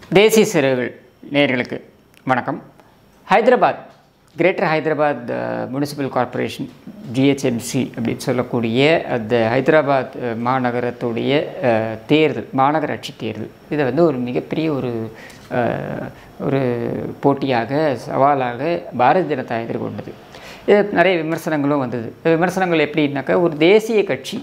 தேசிய சிறுகள் நேயர்களுக்கு வணக்கம் Hyderabad Greater Hyderabad Municipal Corporation GHMC அப்படின்னு சொல்லக்கூடிய அந்த ஹைதராபாத் அஹ், மாநகரத்துடைய அஹ், தேர்தல் மாநகராட்சி தேர்தல் இதை வந்து ஒரு மிகப்பெரிய ஒரு அஹ், ஒரு போட்டியாக சவாலாக பாரதிய ஜனதா எதிர்கொண்டது இது நிறைய விமர்சனங்களும் வந்தது விமர்சனங்கள் எப்படின்னாக்கா ஒரு தேசிய கட்சி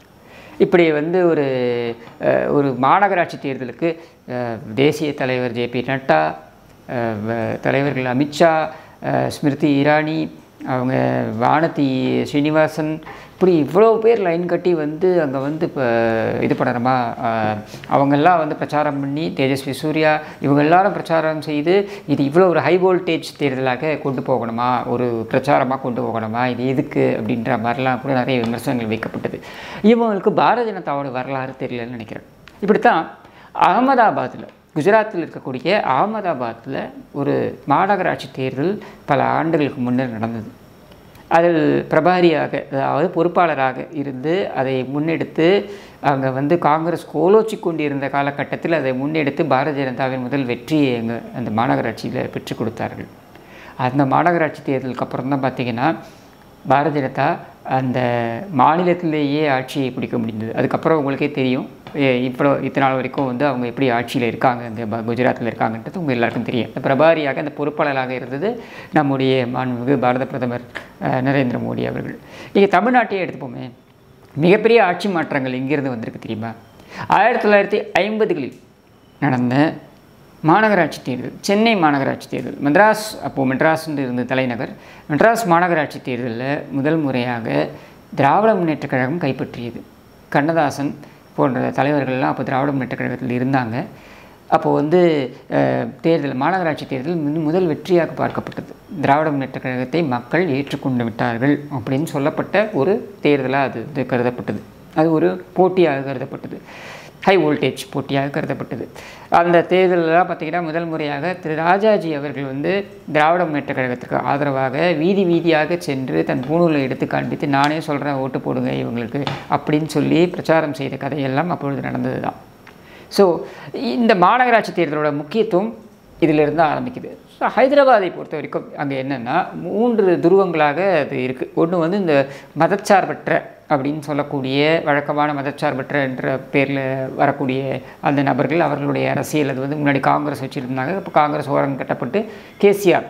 இப்படி வந்து ஒரு அஹ், ஒரு மாநகராட்சி தேர்தலுக்கு அஹ், தேசிய தலைவர் ஜே பி நட்டா அஹ், வ- தலைவர்கள் அமித்ஷா அஹ், ஸ்மிருதி இரானி அவங்க வானதி ஸ்ரீனிவாசன் இப்படி இவ்வளோ பேர் லைன் கட்டி வந்து அங்கே வந்து இப்போ இது பண்ணணுமா அஹ், அவங்கெல்லாம் வந்து பிரச்சாரம் பண்ணி தேஜஸ்வி சூர்யா இவங்க எல்லாரும் பிரச்சாரம் செய்து இது இவ்வளோ ஒரு ஹை வோல்டேஜ் தேர்தலாக கொண்டு போகணுமா ஒரு பிரச்சாரமாக கொண்டு போகணுமா இது எதுக்கு அப்படின்ற மாதிரிலாம் கூட நிறைய விமர்சனங்கள் வைக்கப்பட்டது இவங்களுக்கு பாரதிய ஜனதாவோட வரலாறு தெரியலன்னு நினைக்கிறேன் இப்படித்தான் அகமதாபாத்தில் குஜராத்தில் இருக்கக்கூடிய அகமதாபாத்தில் ஒரு மாநகராட்சி தேர்தல் பல ஆண்டுகளுக்கு முன்னர் நடந்தது அதில் பிரபாரியாக அதாவது பொறுப்பாளராக இருந்து அதை முன்னெடுத்து அங்கே வந்து காங்கிரஸ் கோலோச்சி கொண்டிருந்த காலகட்டத்தில் அதை முன்னெடுத்து பாரதிய ஜனதாவின் முதல் வெற்றியை அங்கே அந்த மாநகராட்சியில் பெற்றுக் கொடுத்தார்கள் அந்த மாநகராட்சி தேர்தலுக்கு அப்புறம் தான் பார்த்திங்கன்னா பாரதிய ஜனதா அந்த மாநிலத்திலேயே ஆட்சியை பிடிக்க முடிந்தது அதுக்கப்புறம் உங்களுக்கே தெரியும் எ- இவ்வளோ இத்தனை நாள் வரைக்கும் வந்து அவங்க எப்படி ஆட்சியில் இருக்காங்க இந்த ப- குஜராத்தில் இருக்காங்கன்றது உங்கள் எல்லாருக்கும் தெரியும் அந்த பிரபாரியாக அந்த பொறுப்பாளராக இருந்தது நம்முடைய மாண்புமிகு பாரத பிரதமர் அஹ், நரேந்திர மோடி அவர்கள் நீங்கள் தமிழ்நாட்டையே எடுத்துப்போமே மிகப்பெரிய ஆட்சி மாற்றங்கள் எங்கேருந்து வந்திருக்கு தெரியுமா ஆயிரத்தி தொள்ளாயிரத்தி ஐம்பதுகளில் நடந்த மாநகராட்சி தேர்தல் சென்னை மாநகராட்சி தேர்தல் மெட்ராஸ் அப்போது மெட்ராஸ் இருந்த தலைநகர் மெட்ராஸ் மாநகராட்சி தேர்தலில் முதல் முறையாக திராவிட முன்னேற்றக் கழகம் கைப்பற்றியது கண்ணதாசன் போன்ற தலைவர்கள்லாம் அப்போ திராவிட முன்னேற்றக் கழகத்தில் இருந்தாங்க அப்போது வந்து அஹ், தேர்தல் மாநகராட்சி தேர்தல் மிக- முதல் வெற்றியாக பார்க்கப்பட்டது திராவிட முன்னேற்றக் கழகத்தை மக்கள் ஏற்றுக்கொண்டு விட்டார்கள் அப்படின்னு சொல்லப்பட்ட ஒரு தேர்தலாக அது இது கருதப்பட்டது அது ஒரு போட்டியாக கருதப்பட்டது ஹை வோல்டேஜ் போட்டியாக கருதப்பட்டது அந்த தேர்தலெல்லாம் பார்த்திங்கன்னா முதல் முறையாக திரு ராஜாஜி அவர்கள் வந்து திராவிட முன்னேற்றக் கழகத்திற்கு ஆதரவாக வீதி வீதியாக சென்று தன் பூணூலை எடுத்து காண்பித்து நானே சொல்கிறேன் ஓட்டு போடுங்க இவங்களுக்கு அப்படின்னு சொல்லி பிரச்சாரம் செய்த கதையெல்லாம் அப்பொழுது நடந்தது தான் ஸோ இந்த மாநகராட்சி தேர்தலோட முக்கியத்துவம் இதிலிருந்து ஆரம்பிக்குது ஸோ ஹைதராபாத்தை பொறுத்த வரைக்கும் அங்கே என்னென்னா மூன்று துருவங்களாக அது இருக்குது ஒன்று வந்து இந்த மதச்சார்பற்ற அப்படின்னு சொல்லக்கூடிய வழக்கமான மதச்சார்பற்ற என்ற பேரில் வரக்கூடிய அந்த நபர்கள் அவர்களுடைய அரசியல் அது வந்து முன்னாடி காங்கிரஸ் வச்சுருந்தாங்க இப்போ காங்கிரஸ் ஓரம் கட்டப்பட்டு கேசிஆர்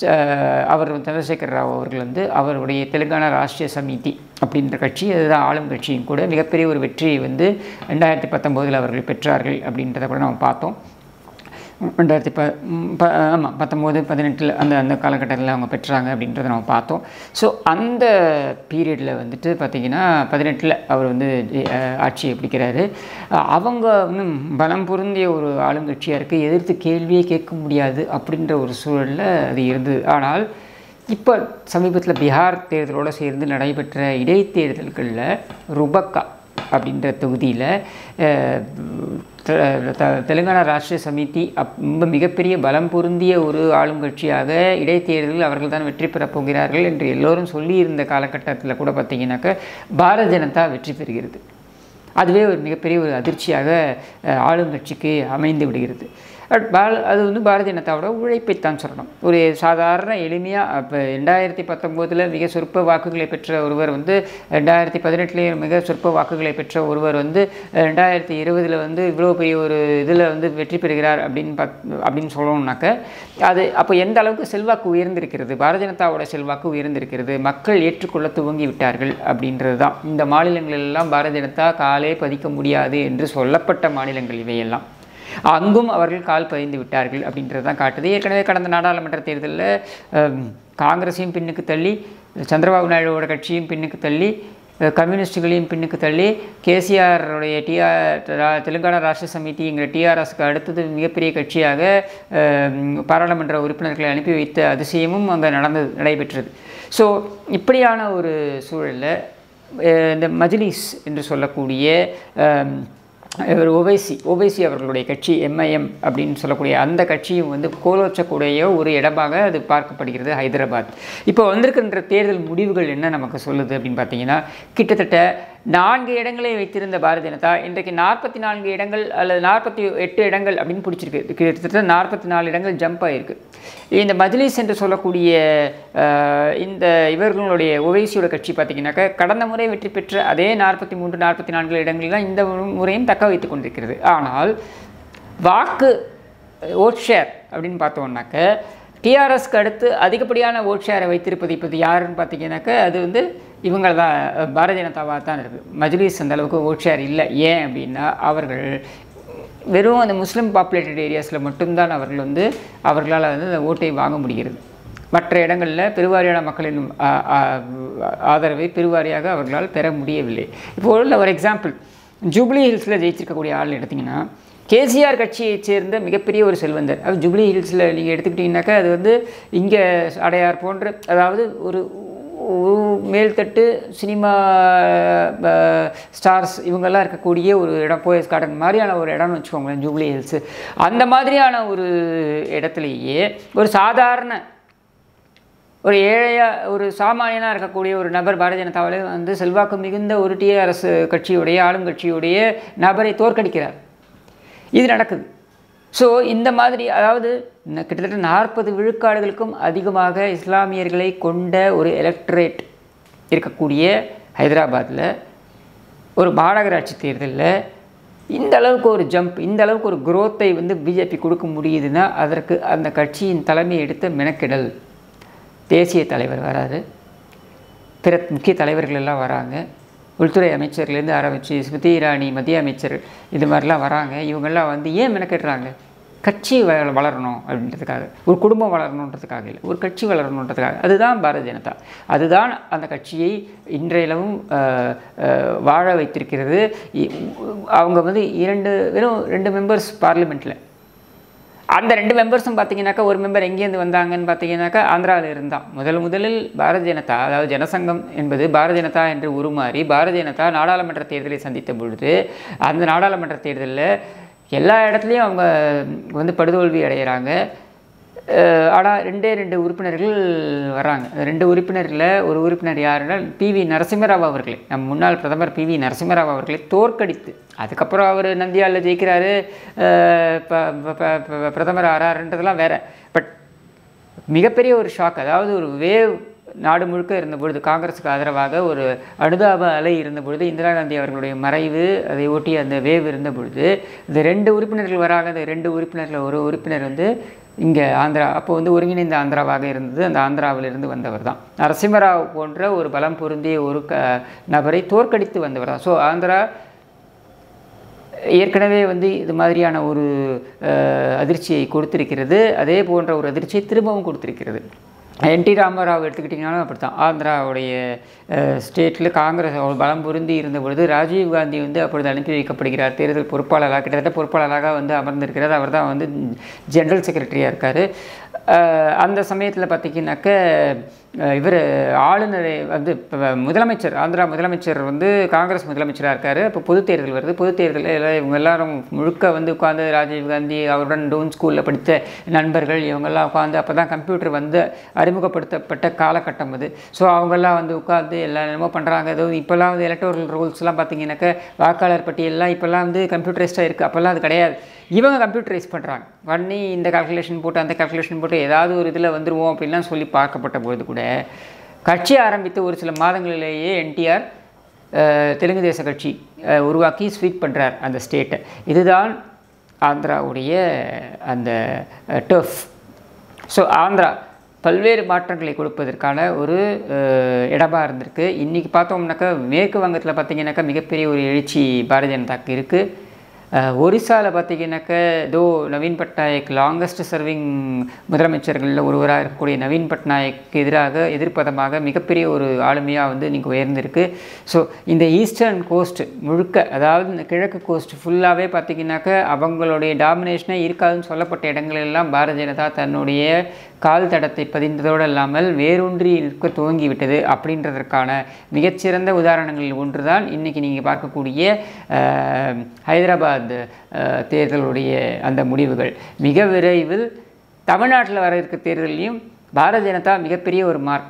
அவர் சந்திரசேகர் ராவ் அவர்கள் வந்து அவருடைய தெலுங்கானா ராஷ்ட்ரிய சமிதி அப்படின்ற கட்சி அதுதான் ஆளும் கட்சியும் கூட மிகப்பெரிய ஒரு வெற்றியை வந்து ரெண்டாயிரத்தி பத்தொம்போதில் அவர்கள் பெற்றார்கள் அப்படின்றத கூட நம்ம பார்த்தோம் ரெண்டாயிரத்தி ப ம், ப ஆமாம் பத்தொம்போது பதினெட்டில் அந்த அந்த காலகட்டத்தில் அவங்க பெற்றாங்க அப்படின்றத நம்ம பார்த்தோம் ஸோ அந்த பீரியடில் வந்துட்டு பார்த்திங்கன்னா பதினெட்டில் அவர் வந்து அஹ், ஆட்சியை பிடிக்கிறாரு அஹ், அவங்க இன்னும் பலம் பொருந்திய ஒரு ஆளுங்கட்சியாக இருக்குது எதிர்த்து கேள்வியே கேட்க முடியாது அப்படின்ற ஒரு சூழலில் அது இருந்தது ஆனால் இப்போ சமீபத்தில் பீகார் தேர்தலோடு சேர்ந்து நடைபெற்ற இடைத்தேர்தல்களில் ருபக்கா அப்படின்ற தொகுதியில் தெலுங்கானா ராஷ்ட்ரிய சமிதி அப் ரொம்ப மிகப்பெரிய பலம் பொருந்திய ஒரு ஆளும் கட்சியாக இடைத்தேர்தலில் அவர்கள் தான் வெற்றி பெறப் போகிறார்கள் என்று எல்லோரும் சொல்லியிருந்த காலகட்டத்தில் கூட பார்த்தீங்கன்னாக்க பாரதிய ஜனதா வெற்றி பெறுகிறது அதுவே ஒரு மிகப்பெரிய ஒரு அதிர்ச்சியாக அஹ், ஆளும் கட்சிக்கு அமைந்து விடுகிறது பட் பால் அது வந்து பாரதிய ஜனதாவோட உழைப்பைத்தான் சொல்லணும் ஒரு சாதாரண எளிமையாக இப்போ ரெண்டாயிரத்தி பத்தொம்போதில் மிக சொற்ப வாக்குகளை பெற்ற ஒருவர் வந்து ரெண்டாயிரத்தி பதினெட்டுலேயும் மிக சொற்ப வாக்குகளை பெற்ற ஒருவர் வந்து ரெண்டாயிரத்தி இருபதில் வந்து இவ்வளோ பெரிய ஒரு இதில் வந்து வெற்றி பெறுகிறார் அப்படின்னு பத் அப்படின்னு சொல்லணும்னாக்க அது அப்போ எந்த அளவுக்கு செல்வாக்கு உயர்ந்திருக்கிறது பாரதிய ஜனதாவோட செல்வாக்கு உயர்ந்திருக்கிறது மக்கள் ஏற்றுக்கொள்ள துவங்கி விட்டார்கள் அப்படின்றது தான் இந்த மாநிலங்களெல்லாம் பாரதிய ஜனதா காலே பதிக்க முடியாது என்று சொல்லப்பட்ட மாநிலங்கள் இவையெல்லாம் அங்கும் அவர்கள் கால் பதிந்து விட்டார்கள் அப்படின்றது தான் காட்டுது ஏற்கனவே கடந்த நாடாளுமன்ற தேர்தலில் அம், காங்கிரஸையும் பின்னுக்கு தள்ளி சந்திரபாபு நாயுடுவோட கட்சியும் பின்னுக்கு தள்ளி அஹ், கம்யூனிஸ்டுகளையும் பின்னுக்கு தள்ளி கேசிஆருடைய டிஆர் தெலுங்கானா ராஷ்டிர சமிதிங்கிற டிஆர்எஸ்க்கு அடுத்தது மிகப்பெரிய கட்சியாக அம், பாராளுமன்ற உறுப்பினர்களை அனுப்பி வைத்த அதிசயமும் அங்கே நடந்தது நடைபெற்றது ஸோ இப்படியான ஒரு சூழலில் அஹ், இந்த மஜ்லிஸ் என்று சொல்லக்கூடிய அம், இவர் ஓவைசி ஓவைசி அவர்களுடைய கட்சி எம்ஐஎம் அப்படின்னு சொல்லக்கூடிய அந்த கட்சியும் வந்து கோலோச்சக்கூடிய ஒரு இடமாக அது பார்க்கப்படுகிறது ஹைதராபாத் இப்போ வந்திருக்கின்ற தேர்தல் முடிவுகள் என்ன நமக்கு சொல்லுது அப்படின்னு பார்த்தீங்கன்னா கிட்டத்தட்ட நான்கு இடங்களை வைத்திருந்த பாரதிய ஜனதா இன்றைக்கு நாற்பத்தி நான்கு இடங்கள் அல்லது நாற்பத்தி எட்டு இடங்கள் அப்படின்னு பிடிச்சிருக்கு கிட்டத்தட்ட நாற்பத்தி நாலு இடங்கள் ஜம்ப் ஆகிருக்கு இந்த மஜ்லிஸ் என்று சொல்லக்கூடிய அஹ், இந்த இவர்களுடைய ஓவைசியோட கட்சி பார்த்தீங்கன்னாக்கா கடந்த முறை வெற்றி பெற்ற அதே நாற்பத்தி மூன்று நாற்பத்தி நான்கு இடங்கள் தான் இந்த முறையும் தக்க வைத்துக் கொண்டிருக்கிறது ஆனால் வாக்கு ஓட் ஷேர் அப்படின்னு பார்த்தோம்னாக்க டிஆர்எஸ்க்கு அடுத்து அதிகப்படியான ஓட் ஷேரை வைத்திருப்பது இப்போது யாருன்னு பார்த்தீங்கன்னாக்கா அது வந்து இவங்க தான் பாரதிய ஜனதாவாக தான் இருக்குது மஜ்லிஸ் அந்த அளவுக்கு ஓட் ஷேர் இல்லை ஏன் அப்படின்னா அவர்கள் வெறும் அந்த முஸ்லீம் பாப்புலேட்டட் ஏரியாஸில் மட்டும்தான் அவர்கள் வந்து அவர்களால் வந்து அந்த ஓட்டை வாங்க முடிகிறது மற்ற இடங்களில் பெருவாரியான மக்களின் ஆ, ஆ, ஆதரவை பெருவாரியாக அவர்களால் பெற முடியவில்லை இப்போ உள்ள ஒரு எக்ஸாம்பிள் ஜூப்ளி ஹில்ஸில் ஜெயிச்சிருக்கக்கூடிய ஆள் எடுத்திங்கன்னா கேசிஆர் கட்சியைச் சேர்ந்த மிகப்பெரிய ஒரு செல்வந்தர் அது ஜூப்ளி ஹில்ஸில் நீங்கள் எடுத்துக்கிட்டிங்கனாக்கா அது வந்து இங்கே அடையார் போன்ற அதாவது ஒரு ஒரு மேல்தட்டு சினிமா ஸ்டார்ஸ் இவங்கெல்லாம் இருக்கக்கூடிய ஒரு இடம் போயஸ் கார்டன் மாதிரியான ஒரு இடம்னு வச்சுக்கோங்களேன் ஜூப்ளி ஹில்ஸு அந்த மாதிரியான ஒரு இடத்துலையே ஒரு சாதாரண ஒரு ஏழையா ஒரு சாமானியனாக இருக்கக்கூடிய ஒரு நபர் பாரதிய ஜனதாவில் வந்து செல்வாக்கு மிகுந்த ஒரு டிஆர்எஸ் கட்சியுடைய ஆளும் கட்சியுடைய நபரை தோற்கடிக்கிறார் இது நடக்குது ஸோ இந்த மாதிரி அதாவது ந- கிட்டத்தட்ட நாற்பது விழுக்காடுகளுக்கும் அதிகமாக இஸ்லாமியர்களை கொண்ட ஒரு எலக்ட்ரேட் இருக்கக்கூடிய ஹைதராபாத்தில் ஒரு மாநகராட்சி தேர்தலில் இந்த அளவுக்கு ஒரு ஜம்ப் இந்த அளவுக்கு ஒரு growth-ஐ வந்து பிஜேபி கொடுக்க முடியுதுன்னா அதற்கு அந்த கட்சியின் தலைமை எடுத்த மெனக்கெடல் தேசிய தலைவர் வராரு பிற முக்கிய தலைவர்கள் எல்லாம் வராங்க உள்துறை அமைச்சர்லேருந்து ஆரம்பித்து ஸ்மிருதி இரானி மத்திய அமைச்சர் இது மாதிரிலாம் வராங்க இவங்கெல்லாம் வந்து ஏன் மெனக்கெடுறாங்க கட்சி வ வளரணும் அப்படின்றதுக்காக ஒரு குடும்பம் வளரணுன்றதுக்காக இல்லை ஒரு கட்சி வளரணுன்றதுக்காக அதுதான் பாரதிய ஜனதா அதுதான் அந்த கட்சியை இன்றையிலும் அஹ், அஹ், வாழ வைத்திருக்கிறது இ- அவங்க வந்து இரண்டு வெறும் ரெண்டு மெம்பர்ஸ் பார்லிமெண்ட்டில் அந்த ரெண்டு மெம்பர்ஸும் பார்த்தீங்கன்னாக்கா ஒரு மெம்பர் எங்கேருந்து வந்தாங்கன்னு பார்த்தீங்கன்னாக்கா ஆந்திராவில் இருந்தான் முதல் முதலில் பாரதிய ஜனதா அதாவது ஜனசங்கம் என்பது பாரதிய ஜனதா என்று உருமாறி பாரதிய ஜனதா நாடாளுமன்ற தேர்தலை சந்தித்த பொழுது அந்த நாடாளுமன்ற தேர்தலில் எல்லா இடத்துலையும் அவங்க வந்து படுதோல்வி அடைகிறாங்க ஆனால் ரெண்டே ரெண்டு உறுப்பினர்கள் வராங்க அந்த ரெண்டு உறுப்பினரில் ஒரு உறுப்பினர் யாருன்னா பி வி நரசிம்மராவ் அவர்களே நம் முன்னாள் பிரதமர் பி வி நரசிம்மராவ் அவர்களை தோற்கடித்து அதுக்கப்புறம் அவர் நந்தியாவில் ஜெயிக்கிறாரு அஹ் ப- ப- ப- ப- பிரதமர் ஆறாருன்றதெல்லாம் வேற பட் மிகப்பெரிய ஒரு ஷாக் அதாவது ஒரு வேவ் நாடு முழுக்க இருந்த பொழுது காங்கிரஸுக்கு ஆதரவாக ஒரு அனுதாப அலை இருந்த பொழுது இந்திரா காந்தி அவர்களுடைய மறைவு அதை ஒட்டி அந்த வேவ் இருந்த பொழுது இந்த ரெண்டு உறுப்பினர்கள் வராங்க அந்த ரெண்டு உறுப்பினரில் ஒரு உறுப்பினர் வந்து இங்கே ஆந்திரா அப்போ வந்து ஒருங்கிணைந்த ஆந்திராவாக இருந்தது அந்த ஆந்திராவிலிருந்து வந்தவர் தான் நரசிம்மராவ் போன்ற ஒரு பலம் பொருந்திய ஒரு க நபரை தோற்கடித்து வந்தவர் தான் ஸோ ஆந்திரா ஏற்கனவே வந்து இது மாதிரியான ஒரு அஹ், அதிர்ச்சியை கொடுத்திருக்கிறது அதே போன்ற ஒரு அதிர்ச்சியை திரும்பவும் கொடுத்திருக்கிறது என் டி ராமராவ் எடுத்துக்கிட்டிங்கனாலும் அப்படித்தான் ஆந்திராவுடைய ஸ்டேட்டில் காங்கிரஸ் அவ்வளவு பலம் பொருந்தி இருந்த பொழுது ராஜீவ் காந்தி வந்து அப்பொழுது அனுப்பி வைக்கப்படுகிறார் தேர்தல் பொறுப்பாளராக கிட்டத்தட்ட பொறுப்பாளராக வந்து அமர்ந்திருக்கிறார் அவர் தான் வந்து ஜெனரல் செக்ரட்டரியாக இருக்கார் அந்த சமயத்தில் பார்த்தீங்கன்னாக்க இவர் ஆளுநரை வந்து இப்ப முதலமைச்சர் ஆந்திரா முதலமைச்சர் வந்து காங்கிரஸ் முதலமைச்சராக இருக்கார் இப்போ பொது தேர்தல் வருது பொது தேர்தலில் எல்லாம் இவங்க எல்லாரும் முழுக்க வந்து உட்காந்து ராஜீவ் காந்தி அவருடன் டோன் ஸ்கூலில் படித்த நண்பர்கள் இவங்கெல்லாம் உட்காந்து அப்போ தான் கம்ப்யூட்டர் வந்து அறிமுகப்படுத்தப்பட்ட காலகட்டம் அது ஸோ அவங்கெல்லாம் வந்து உட்காந்து எல்லாம் என்னமோ பண்ணுறாங்க ஏதோ இப்போல்லாம் வந்து எலக்டோரல் ரூல்ஸ்லாம் பார்த்தீங்கன்னாக்க வாக்காளர் பட்டியல்லாம் இப்போல்லாம் வந்து கம்ப்யூட்டரைஸ்டாக இருக்குது அப்போல்லாம் அது கிடையாது இவங்க கம்ப்யூட்டரைஸ் பண்ணுறாங்க பண்ணி இந்த கால்குலேஷன் போட்டு அந்த கால்குலேஷன் போட்டு ஏதாவது ஒரு இதில் வந்துருவோம் அப்படின்லாம் சொல்லி பார்க்கப்பட்ட பொழுது கூட கட்சி ஆரம்பித்த ஒரு சில மாதங்களிலேயே என்டிஆர் தெலுங்கு தேச கட்சி அஹ், உருவாக்கி ஸ்வீட் பண்ணுறார் அந்த ஸ்டேட்டை இதுதான் ஆந்திராவுடைய அந்த டர்ஃப் ஸோ ஆந்திரா பல்வேறு மாற்றங்களை கொடுப்பதற்கான ஒரு அஹ், இடமா இருந்திருக்கு இன்றைக்கி பார்த்தோம்னாக்கா மேற்கு வங்கத்தில் பார்த்தீங்கன்னாக்கா மிகப்பெரிய ஒரு எழுச்சி பாரதிய ஜனதாக்கு இருக்குது ஒரிசாவில் பார்த்தீங்கன்னாக்க தோ நவீன் பட்நாயக் லாங்கஸ்ட் சர்விங் முதலமைச்சர்களில் ஒருவராக இருக்கக்கூடிய நவீன் பட்நாயக்கு எதிராக எதிர்ப்பதமாக மிகப்பெரிய ஒரு ஆளுமையாக வந்து இன்றைக்கி உயர்ந்திருக்கு ஸோ இந்த ஈஸ்டர்ன் கோஸ்ட் முழுக்க அதாவது இந்த கிழக்கு கோஸ்ட் ஃபுல்லாகவே பார்த்தீங்கன்னாக்க அவங்களுடைய டாமினேஷனே இருக்காதுன்னு சொல்லப்பட்ட இடங்கள் எல்லாம் பாரதிய ஜனதா தன்னுடைய கால் தடத்தை பதிந்ததோடு இல்லாமல் வேரூன்றி நிற்க துவங்கி விட்டது அப்படின்றதற்கான மிகச்சிறந்த உதாரணங்களில் ஒன்று தான் இன்றைக்கி நீங்கள் பார்க்கக்கூடிய அஹ், ஹைதராபாத் அஹ், தேர்தலுடைய அந்த முடிவுகள் மிக விரைவில் தமிழ்நாட்டில் வர இருக்க தேர்தலையும் பாரதிய ஜனதா மிகப்பெரிய ஒரு மார்க்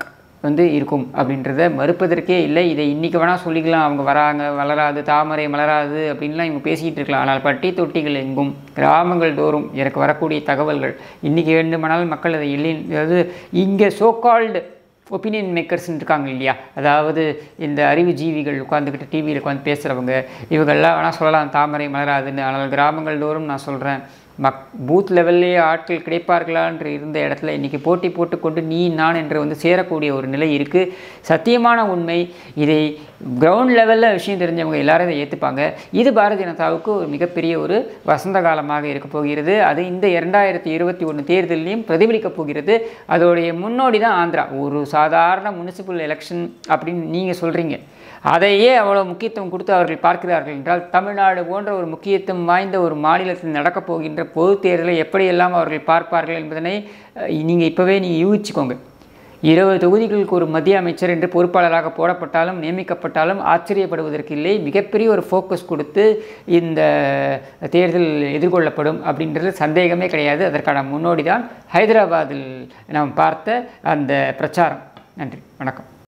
வந்து இருக்கும் அப்படின்றத மறுப்பதற்கே இல்லை இதை இன்றைக்கி வேணால் சொல்லிக்கலாம் அவங்க வராங்க வளராது தாமரை மலராது அப்படின்லாம் இவங்க பேசிக்கிட்டு இருக்கலாம் ஆனால் பட்டி தொட்டிகள் எங்கும் கிராமங்கள் தோறும் எனக்கு வரக்கூடிய தகவல்கள் இன்றைக்கி வேண்டுமானால் மக்கள் அதை இல்லை அதாவது இங்கே சோகால்டு ஒப்பீனியன் மேக்கர்ஸ்னு இருக்காங்க இல்லையா அதாவது இந்த அறிவு ஜீவிகள் உட்காந்துக்கிட்டு டிவியில் உட்காந்து பேசுகிறவங்க இவங்கெல்லாம் வேணால் சொல்லலாம் தாமரை மலராதுன்னு ஆனால் கிராமங்கள் தோறும் நான் சொல்கிறேன் மக் பூத் லெவல்லே ஆட்கள் கிடைப்பார்களா என்று இருந்த இடத்துல இன்றைக்கி போட்டி போட்டுக்கொண்டு நீ நான் என்று வந்து சேரக்கூடிய ஒரு நிலை இருக்குது சத்தியமான உண்மை இதை கிரவுண்ட் லெவலில் விஷயம் தெரிஞ்சவங்க எல்லாரும் இதை ஏற்றுப்பாங்க இது பாரதிய ஜனதாவுக்கு ஒரு மிகப்பெரிய ஒரு வசந்த காலமாக இருக்க போகிறது அது இந்த இரண்டாயிரத்தி இருபத்தி ஒன்று தேர்தலையும் பிரதிபலிக்கப் போகிறது அதோடைய முன்னோடி தான் ஆந்திரா ஒரு சாதாரண முனிசிபல் எலெக்ஷன் அப்படின்னு நீங்கள் சொல்கிறீங்க அதையே அவ்வளோ முக்கியத்துவம் கொடுத்து அவர்கள் பார்க்கிறார்கள் என்றால் தமிழ்நாடு போன்ற ஒரு முக்கியத்துவம் வாய்ந்த ஒரு மாநிலத்தில் நடக்கப் போகின்ற பொது தேர்தலை எப்படியெல்லாம் அவர்கள் பார்ப்பார்கள் என்பதனை நீங்கள் இப்போவே நீங்கள் யூகிச்சுக்கோங்க இருபது தொகுதிகளுக்கு ஒரு மத்திய அமைச்சர் என்று பொறுப்பாளராக போடப்பட்டாலும் நியமிக்கப்பட்டாலும் ஆச்சரியப்படுவதற்கு இல்லை மிகப்பெரிய ஒரு ஃபோக்கஸ் கொடுத்து இந்த தேர்தல் எதிர்கொள்ளப்படும் அப்படின்றது சந்தேகமே கிடையாது அதற்கான முன்னோடி தான் ஹைதராபாத்தில் நாம் பார்த்த அந்த பிரச்சாரம் நன்றி வணக்கம்